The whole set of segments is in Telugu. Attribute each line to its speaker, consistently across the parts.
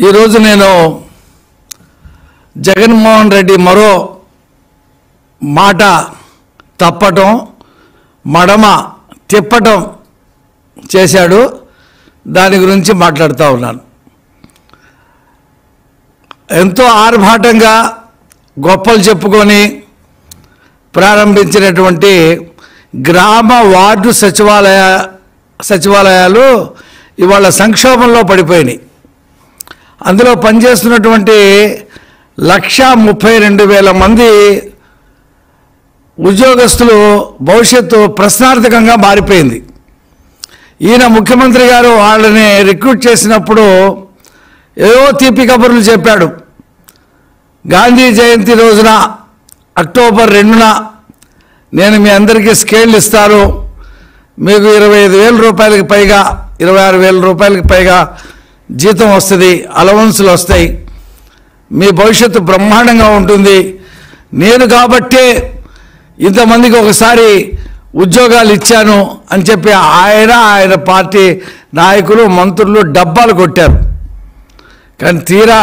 Speaker 1: ఈరోజు నేను జగన్మోహన్ రెడ్డి మరో మాట తప్పటం మడమ తిప్పటం చేశాడు దాని గురించి మాట్లాడుతూ ఉన్నాను ఎంతో ఆర్భాటంగా గొప్పలు చెప్పుకొని ప్రారంభించినటువంటి గ్రామ వార్డు సచివాలయ సచివాలయాలు ఇవాళ సంక్షోభంలో పడిపోయినాయి అందులో పనిచేస్తున్నటువంటి లక్ష ముప్పై రెండు వేల మంది ఉద్యోగస్తులు భవిష్యత్తు ప్రశ్నార్థకంగా మారిపోయింది ఈయన ముఖ్యమంత్రి గారు వాళ్ళని రిక్రూట్ చేసినప్పుడు ఏవో తీపి కబుర్లు చెప్పాడు గాంధీ జయంతి రోజున అక్టోబర్ రెండున నేను మీ అందరికీ స్కేల్ ఇస్తాను మీకు ఇరవై ఐదు వేల రూపాయలకి పైగా ఇరవై ఆరు వేల రూపాయలకి పైగా జీతం వస్తుంది అలవన్సులు వస్తాయి మీ భవిష్యత్తు బ్రహ్మాండంగా ఉంటుంది నేను కాబట్టే ఇంతమందికి ఒకసారి ఉద్యోగాలు ఇచ్చాను అని చెప్పి ఆయన ఆయన పార్టీ నాయకులు మంత్రులు డబ్బాలు కొట్టారు కానీ తీరా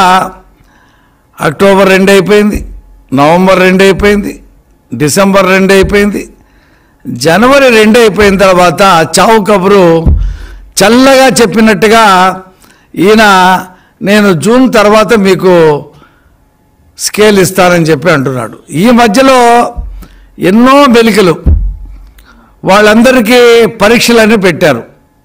Speaker 1: అక్టోబర్ రెండు అయిపోయింది నవంబర్ రెండు అయిపోయింది డిసెంబర్ రెండు అయిపోయింది జనవరి రెండు అయిపోయిన తర్వాత చావు కబురు చల్లగా చెప్పినట్టుగా ఈయన నేను జూన్ తర్వాత మీకు స్కేల్ ఇస్తానని చెప్పి అంటున్నాడు ఈ మధ్యలో ఎన్నో మెలికలు వాళ్ళందరికీ పరీక్షలన్నీ పెట్టారు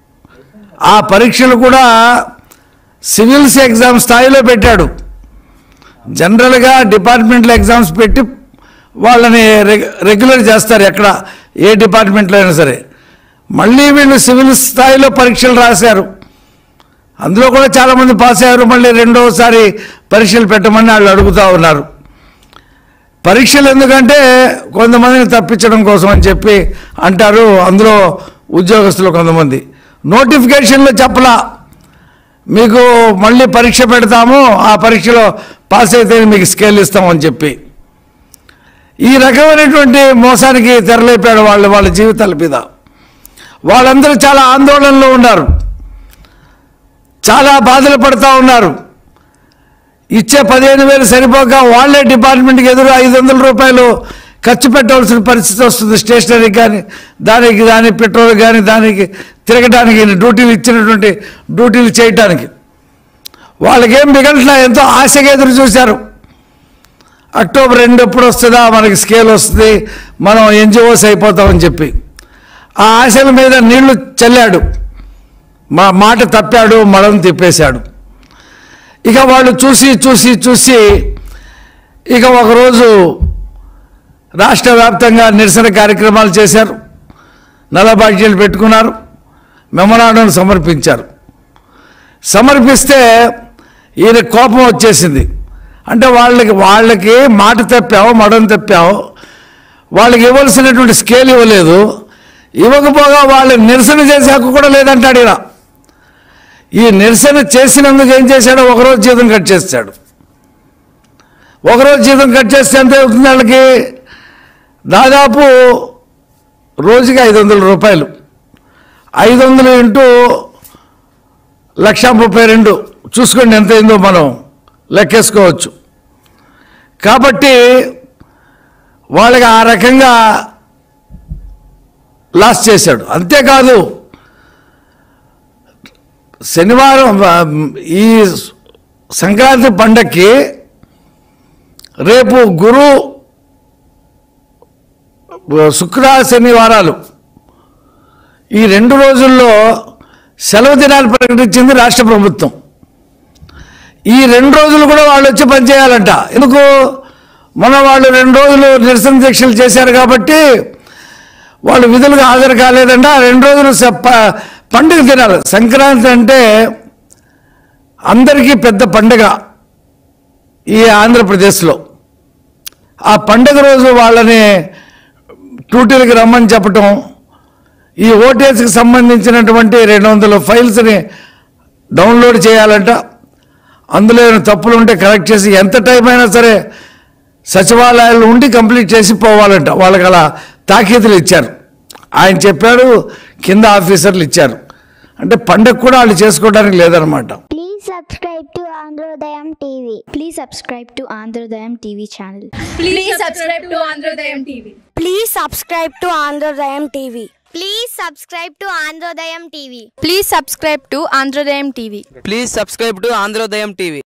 Speaker 1: ఆ పరీక్షలు కూడా సివిల్స్ ఎగ్జామ్ స్థాయిలో పెట్టాడు జనరల్గా డిపార్ట్మెంటల్ ఎగ్జామ్స్ పెట్టి వాళ్ళని రెగ్- రెగ్యులర్ చేస్తారు ఎక్కడ ఏ డిపార్ట్మెంట్లో అయినా సరే మళ్ళీ వీళ్ళు సివిల్ స్థాయిలో పరీక్షలు రాశారు అందులో కూడా చాలామంది పాస్ అయ్యారు మళ్ళీ రెండోసారి పరీక్షలు పెట్టమని వాళ్ళు అడుగుతూ ఉన్నారు పరీక్షలు ఎందుకంటే కొంతమందిని తప్పించడం కోసం అని చెప్పి అంటారు అందులో ఉద్యోగస్తులు కొంతమంది నోటిఫికేషన్లో చెప్పలా మీకు మళ్ళీ పరీక్ష పెడతాము ఆ పరీక్షలో పాస్ అయితే మీకు స్కేల్ ఇస్తామని చెప్పి ఈ రకమైనటువంటి మోసానికి తెరలేపాడు వాళ్ళు వాళ్ళ జీవితాల మీద వాళ్ళందరూ చాలా ఆందోళనలో ఉన్నారు చాలా బాధలు పడుతూ ఉన్నారు ఇచ్చే పదిహేను వేలు సరిపోక వాళ్ళే డిపార్ట్మెంట్కి ఎదురు ఐదు వందల రూపాయలు ఖర్చు పెట్టవలసిన పరిస్థితి వస్తుంది స్టేషనరీ కానీ దానికి దాని పెట్రోల్ కానీ దానికి తిరగడానికి డ్యూటీలు ఇచ్చినటువంటి డ్యూటీలు చేయటానికి వాళ్ళకేం మిగలట్లా ఎంతో ఆశగా ఎదురు చూశారు అక్టోబర్ రెండు ఎప్పుడు వస్తుందా మనకి స్కేల్ వస్తుంది మనం ఎన్జిఓస్ అయిపోతామని చెప్పి ఆ ఆశల మీద నీళ్లు చల్లాడు మా మాట తప్పాడు మడం తిప్పేశాడు ఇక వాళ్ళు చూసి చూసి చూసి ఇక ఒకరోజు రాష్ట్ర వ్యాప్తంగా నిరసన కార్యక్రమాలు చేశారు నల్లబాడ్జీలు పెట్టుకున్నారు మెమరాండం సమర్పించారు సమర్పిస్తే ఈయన కోపం వచ్చేసింది అంటే వాళ్ళకి వాళ్ళకి మాట తప్పావు మడం తప్పావు వాళ్ళకి ఇవ్వాల్సినటువంటి స్కేల్ ఇవ్వలేదు ఇవ్వకపోగా వాళ్ళు నిరసన చేసే హక్కు కూడా లేదంటాడు ఈయన ఈ నిరసన చేసినందుకు ఏం చేశాడో ఒకరోజు జీతం కట్ చేస్తాడు ఒకరోజు జీతం కట్ చేస్తే ఎంత అవుతుంది వాళ్ళకి దాదాపు రోజుకి ఐదు వందల రూపాయలు ఐదు వందలు ఇంటూ లక్ష ముప్పై రెండు చూసుకోండి ఎంత అయిందో మనం లెక్కేసుకోవచ్చు కాబట్టి వాళ్ళకి ఆ రకంగా లాస్ చేశాడు అంతేకాదు శనివారం ఆ, ఈ సంక్రాంతి పండక్కి రేపు గురు శుక్ర శనివారాలు ఈ రెండు రోజుల్లో సెలవు దినాలు ప్రకటించింది రాష్ట్ర ప్రభుత్వం ఈ రెండు రోజులు కూడా వాళ్ళు వచ్చి పనిచేయాలంట ఎందుకు మన వాళ్ళు రెండు రోజులు నిరసన దీక్షలు చేశారు కాబట్టి వాళ్ళు విధులకు హాజరు కాలేదంట ఆ రెండు రోజులు స- ప- పండుగ తినాలి సంక్రాంతి అంటే అందరికీ పెద్ద పండుగ ఈ ఆంధ్రప్రదేశ్లో ఆ పండుగ రోజు వాళ్ళని డ్యూటీలకు రమ్మని చెప్పటం ఈ ఓటేజ్కి సంబంధించినటువంటి రెండు వందల ఫైల్స్ని డౌన్లోడ్ చేయాలంట అందులో ఏమైనా తప్పులు ఉంటే కరెక్ట్ చేసి ఎంత టైం అయినా సరే సచివాలయాలు ఉండి కంప్లీట్ చేసి పోవాలంట వాళ్ళకి అలా తాకీదులు ఇచ్చారు ఆయన చెప్పాడు కింద ఆఫీసర్లు ఇచ్చారు అంటే పండగ కూడా వాళ్ళు చేసుకోవడానికి లేదనమాట
Speaker 2: Please subscribe to Androdayam TV.
Speaker 3: Please subscribe to Androdayam TV channel.
Speaker 4: Please subscribe to Androdayam TV.
Speaker 2: Please subscribe to Androdayam TV. Please subscribe to Androdayam TV.
Speaker 3: Please subscribe to Androdayam TV.
Speaker 5: Please subscribe to Androdayam TV.